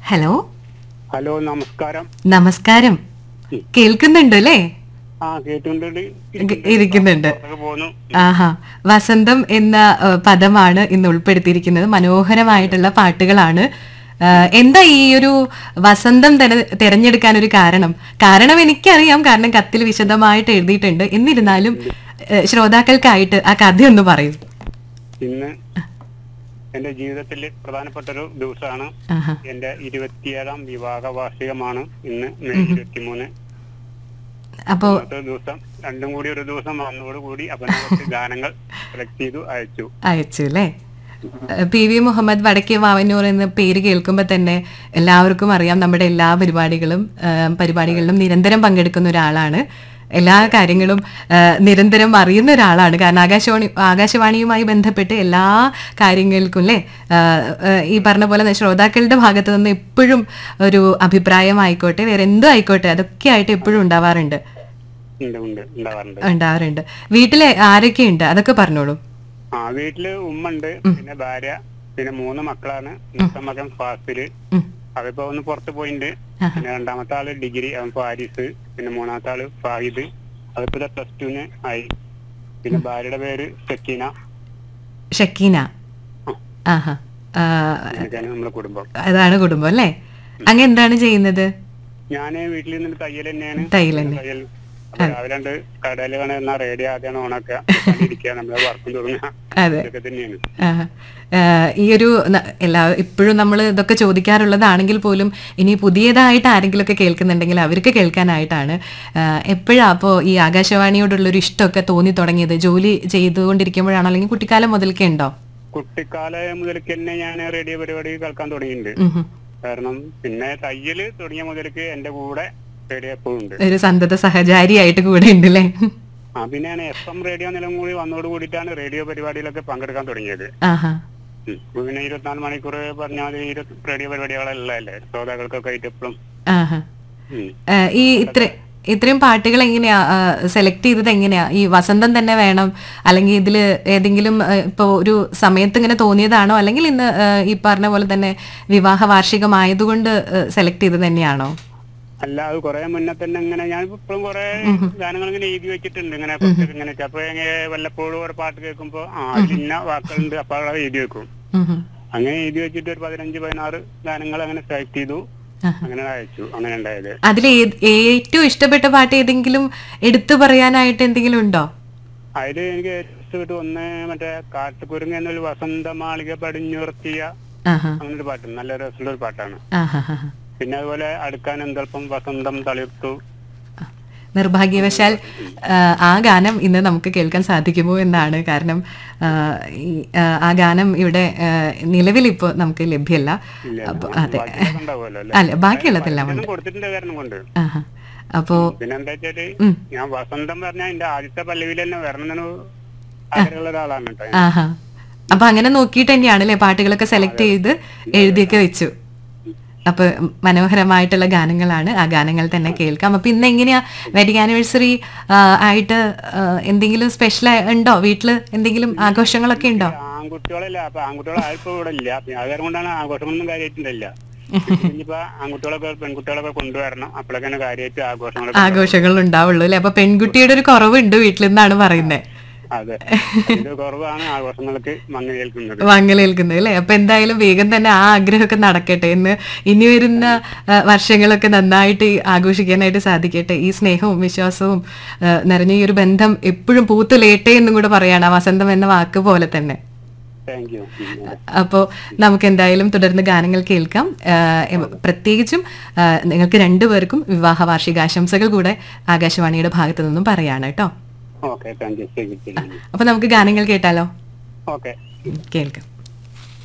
Hello hello നമസ്കാരം നമസ്കാരം കേൾക്കുന്നുണ്ട് അല്ലേ ആ കേട്ടുകൊണ്ട് ഇരിക്കുന്നുണ്ട് പോന്നു ആഹാ വസന്തം എന്ന ഏഹ്, പദമാണ് ഇന്ന് ഉൾപ്പെടുത്തിയിരിക്കുന്നത് മനോഹരമായിട്ടുള്ള പാട്ടുകളാണ് ഏഹ്, എന്താ ഈ ഒരു വസന്തം തെര- തെരഞ്ഞെടുക്കാൻ ഒരു കാരണം കാരണം എനിക്കറിയാം കാരണം കത്തിൽ വിശദമായിട്ട് എഴുതിയിട്ടുണ്ട് എന്നിരുന്നാലും ഏഹ്, ശ്രോതാക്കൾക്കായിട്ട് ആ കഥയൊന്ന് പറയൂ ഇന്ന് എന്റെ ജീവിതത്തിൽ പ്രധാനപ്പെട്ട ഒരു ദിവസമാണ് ആഹാ എന്റെ ഇരുപത്തിയേഴാം വിവാഹ വാർഷികമാണ് ഇന്ന് മെയ് ഇരുപത്തിമൂന്ന് അപ്പോ ഇന്നത്തെ ദിവസം രണ്ടും കൂടി ഒരു ദിവസം വന്നതോടുകൂടി അപ്പൊ ഞാൻ കുറച്ച് ഗാനങ്ങൾ സെലക്ട് ചെയ്തു അയച്ചു അയച്ചു അല്ലേ ഏഹ്, പി വി മുഹമ്മദ് വടക്കേ വാവന്നൂർ എന്ന പേര് കേൾക്കുമ്പോൾ തന്നെ എല്ലാവർക്കും അറിയാം നമ്മുടെ എല്ലാ പരിപാടികളും ഏഹ്, പരിപാടികളിലും നിരന്തരം പങ്കെടുക്കുന്ന ഒരാളാണ് എല്ലാ കാര്യങ്ങളും ഏഹ്, നിരന്തരം അറിയുന്ന ഒരാളാണ് കാരണം ആകാശവാണി ആകാശവാണിയുമായി ബന്ധപ്പെട്ട് എല്ലാ കാര്യങ്ങൾക്കും അല്ലേ ഏഹ്, ഏഹ്, ഈ പറഞ്ഞ പോലെ തന്നെ ശ്രോതാക്കളുടെ ഭാഗത്ത് നിന്ന് എപ്പോഴും ഒരു അഭിപ്രായമായിക്കോട്ടെ വേറെ എന്തും ആയിക്കോട്ടെ അതൊക്കെ ആയിട്ട് എപ്പോഴും ഉണ്ടാവാറുണ്ട് ഉണ്ട് ഉണ്ട് ഉണ്ടാവാറുണ്ട് ഉണ്ടാവാറുണ്ട് വീട്ടിലെ ആരൊക്കെയുണ്ട് അതൊക്കെ പറഞ്ഞോളൂ ആ വീട്ടില് ഉമ്മ ഉണ്ട് പിന്നെ ഭാര്യ പിന്നെ മൂന്ന് മക്കളാണ് മൂത്ത മകൻ ഫാസില് ഉം. അതിപ്പോ ഒന്ന് പുറത്ത് പോയിട്ടുണ്ട് പിന്നെ രണ്ടാമത്തെ ആള് ഡിഗ്രി അവൻ പാരീസ് പിന്നെ മൂന്നാമത്തെ ആള് ഫാഹിദ് അതിപ്പോ പ്ലസ് ടുന് ആയി പിന്നെ ഭാര്യയുടെ പേര് സക്കീന ഷക്കീന ആ. ആഹാ ആ, ഇതൊക്കെയാണ് നമ്മുടെ കുടുംബം അതാണ് കുടുംബം അല്ലേ അങ്ങ് എന്താണ് ചെയ്യുന്നത് ഞാന് വീട്ടിൽ നിന്ന് തയ്യൽ തന്നെയാണ് തയ്യൽ തന്നെ. തയ്യൽ അപ്പൊ രാവിലെ രണ്ട് കടയിൽ കാണുന്ന റേഡിയോ ആദ്യമാണ് ഓണാക്കുക ഇരിക്കുക നമ്മളെ വർക്കും തുടങ്ങുക അതെ ഇതൊക്കെ തന്നെയാണ് ആഹാ. ആ, ഈ ഒരു ന- എല്ലാ ഇപ്പോഴും നമ്മൾ ഇതൊക്കെ ചോദിക്കാറുള്ളതാണെങ്കിൽ പോലും ഇനി പുതിയതായിട്ട് ആരെങ്കിലുമൊക്കെ കേൾക്കുന്നുണ്ടെങ്കിൽ അവർക്ക് കേൾക്കാനായിട്ടാണ് എപ്പോഴാ അപ്പോൾ ഈ ആകാശവാണിയോടുള്ളൊരു ഇഷ്ടമൊക്കെ തോന്നി തുടങ്ങിയത് ജോലി ചെയ്തുകൊണ്ടിരിക്കുമ്പോഴാണോ അല്ലെങ്കിൽ കുട്ടിക്കാലം മുതൽക്കേ ഉണ്ടോ കുട്ടിക്കാലം മുതൽക്ക് തന്നെ ഞാൻ റേഡിയോ പരിപാടി കേൾക്കാൻ തുടങ്ങിയിട്ടുണ്ട് ഉം ഹും. കാരണം പിന്നെ തയ്യല് തുടങ്ങിയ മുതൽക്ക് എന്റെ കൂടെ റേഡിയോ എപ്പോഴും ഉണ്ട് ഒരു സന്തത സഹചാരിയായിട്ട് കൂടെ ഉണ്ട് അല്ലേ ആ പിന്നെ ഞാൻ എഫ് എം റേഡിയോ നിലം കൂടി വന്നോട് കൂടിയിട്ടാണ് റേഡിയോ പരിപാടിയിലൊക്കെ പങ്കെടുക്കാൻ തുടങ്ങിയത് ആഹാ ഉം. ഇപ്പൊ പിന്നെ ഇരുപത്തിനാല് മണിക്കൂർ പറഞ്ഞാൽ ഈ ഇരുപത്തി- റേഡിയോ പരിപാടികളല്ലേ ശ്രോതാക്കൾക്കൊക്കെ ആയിട്ട് എപ്പോഴും ആഹാ ആ, ഈ ഇത്ര ഇത്രയും പാട്ടുകൾ എങ്ങനെയാ സെലക്ട് ചെയ്തത് എങ്ങനെയാ ഈ വസന്തം തന്നെ വേണം അല്ലെങ്കിൽ ഇതിൽ ഏതെങ്കിലും ആ, ഇപ്പൊ ഒരു സമയത്ത് ഇങ്ങനെ തോന്നിയതാണോ അല്ലെങ്കിൽ ഇന്ന് ആ, ഈ പറഞ്ഞ പോലെ തന്നെ വിവാഹ വാർഷികമായതുകൊണ്ട് സെലക്ട് ചെയ്തത് തന്നെയാണോ അല്ല അത് കുറെ മുന്നേ തന്നെ ഇങ്ങനെ ഞാൻ ഇപ്പോഴും കുറെ ഗാനങ്ങൾ ഇങ്ങനെ എഴുതി വെച്ചിട്ടുണ്ട് ഇങ്ങനെ കുറച്ചൊക്കെ ഇങ്ങനെ അപ്പൊ ഇങ്ങനെ വല്ലപ്പോഴും ഒരു പാട്ട് കേൾക്കുമ്പോ ആ അതിൽ ഇന്ന വാക്കുകളുണ്ട് അപ്പൊ അവിടെ എഴുതി വെക്കും ഉം ഹും. അങ്ങനെ എഴുതി വെച്ചിട്ട് ഒരു പതിനഞ്ച് പതിനാറ് ഗാനങ്ങൾ അങ്ങനെ സെലക്ട് ചെയ്തു ആഹാ. അങ്ങനെ അയച്ചു അങ്ങനെ ഉണ്ടായത് അതിൽ ഏത്- ഏറ്റവും ഇഷ്ടപ്പെട്ട പാട്ട് ഏതെങ്കിലും എടുത്തു പറയാനായിട്ട് എന്തെങ്കിലും ഉണ്ടോ അതില് എനിക്ക് ഏറ്റവും ഇഷ്ടപ്പെട്ടു ഒന്ന് മറ്റേ കാട്ടുകുരുങ്ങ എന്നൊരു വസന്തമാളിക പടിഞ്ഞുറത്തിയ ആഹാ അങ്ങനെ ഒരു പാട്ട് നല്ല രസമുള്ള ഒരു പാട്ടാണ് ആഹാ ആഹാ. പിന്നെ അതുപോലെ അടുക്കാൻ എന്തൽപ്പം വസന്തം തളിർത്തു നിർഭാഗ്യവശാൽ ആ, ആ ഗാനം ഇന്ന് നമുക്ക് കേൾക്കാൻ സാധിക്കുമോ എന്നാണ് കാരണം ആ, ഈ, ആ, ആ ഗാനം ഇവിടെ ആ, നിലവിൽ ഇപ്പോൾ നമുക്ക് ലഭ്യമല്ല ഇല്ല അപ്പൊ അതെ ബാക്കിയൊക്കെ ഉണ്ടാവുമല്ലോ അല്ലേ അല്ല ബാക്കിയുള്ളതെല്ലാം ഉണ്ട് ഇതൊന്നും കൊടുത്തിട്ടുണ്ട് കാരണം കൊണ്ട് ആഹാ. അപ്പോ പിന്നെ എന്താ വെച്ചാല് ഉം. ഞാൻ വസന്തം പറഞ്ഞാൽ എന്റെ ആദ്യത്തെ പല്ലവിയിൽ തന്നെ വരണമെന്ന് ആഗ്രഹമുള്ള ഒരാളാണ് കേട്ടോ ഞാൻ. ആഹാ അപ്പൊ അങ്ങനെ നോക്കിയിട്ട് തന്നെയാണ് അല്ലേ പാട്ടുകളൊക്കെ സെലക്ട് ചെയ്ത് എഴുതിയൊക്കെ വെച്ചു അപ്പൊ മനോഹരമായിട്ടുള്ള ഗാനങ്ങളാണ് ആ ഗാനങ്ങൾ തന്നെ കേൾക്കാം അപ്പൊ ഇന്ന് എങ്ങനെയാ വെഡിങ് ആനിവേഴ്സറി ആയിട്ട് ആ, എന്തെങ്കിലും സ്പെഷ്യൽ ഉണ്ടോ വീട്ടില് എന്തെങ്കിലും ആഘോഷങ്ങളൊക്കെ ഉണ്ടോ ആൺകുട്ടികളല്ല അപ്പൊ ആൺകുട്ടികൾ ആർക്കും ഇവിടെ ഇല്ല പിന്നെ അത് കാരണം കൊണ്ടാണ് ആഘോഷങ്ങളൊന്നും കാര്യമായിട്ടുണ്ടല്ല ഇനിയിപ്പോ ആൺകുട്ടികളൊക്കെ പെൺകുട്ടികളൊക്കെ കൊണ്ടുവരണം അപ്പോഴൊക്കെ കാര്യമായിട്ട് ആഘോഷങ്ങളൊക്കെ ആഘോഷങ്ങൾ ഉണ്ടാവുള്ളൂ അല്ലെ അപ്പൊ പെൺകുട്ടിയുടെ ഒരു കുറവുണ്ട് വീട്ടിൽ നിന്നാണ് പറയുന്നത് അതെ അതിന്റെ കുറവാണ് ആഘോഷങ്ങൾക്ക് മങ്ങലേൽക്കുന്നത് മങ്ങലേൽക്കുന്നത് അല്ലേ അപ്പൊ എന്തായാലും വേഗം തന്നെ ആ ആഗ്രഹമൊക്കെ നടക്കട്ടെ എന്ന് ഇനി വരുന്ന ആ, വർഷങ്ങളൊക്കെ നന്നായിട്ട് ആഘോഷിക്കാനായിട്ട് സാധിക്കട്ടെ ഈ സ്നേഹവും വിശ്വാസവും ആ, നിറഞ്ഞ ഈ ഒരു ബന്ധം എപ്പോഴും പൂത്തുലേട്ടെ എന്നും കൂടെ പറയാണ് ആ വസന്തം എന്ന വാക്ക് പോലെ തന്നെ താങ്ക് യു അപ്പോൾ നമുക്ക് എന്തായാലും തുടർന്ന് ഗാനങ്ങൾ കേൾക്കാം ആ, എം- പ്രത്യേകിച്ചും ആ, നിങ്ങൾക്ക് രണ്ടുപേർക്കും വിവാഹ വാർഷികാശംസകൾ കൂടെ ആകാശവാണിയുടെ ഭാഗത്തു നിന്നും പറയാണ് കേട്ടോ ഓക്കെ താങ്ക് യു ശരി ശരി അപ്പൊ നമുക്ക് ഗാനങ്ങൾ കേട്ടാലോ ഓക്കെ കേൾക്കാം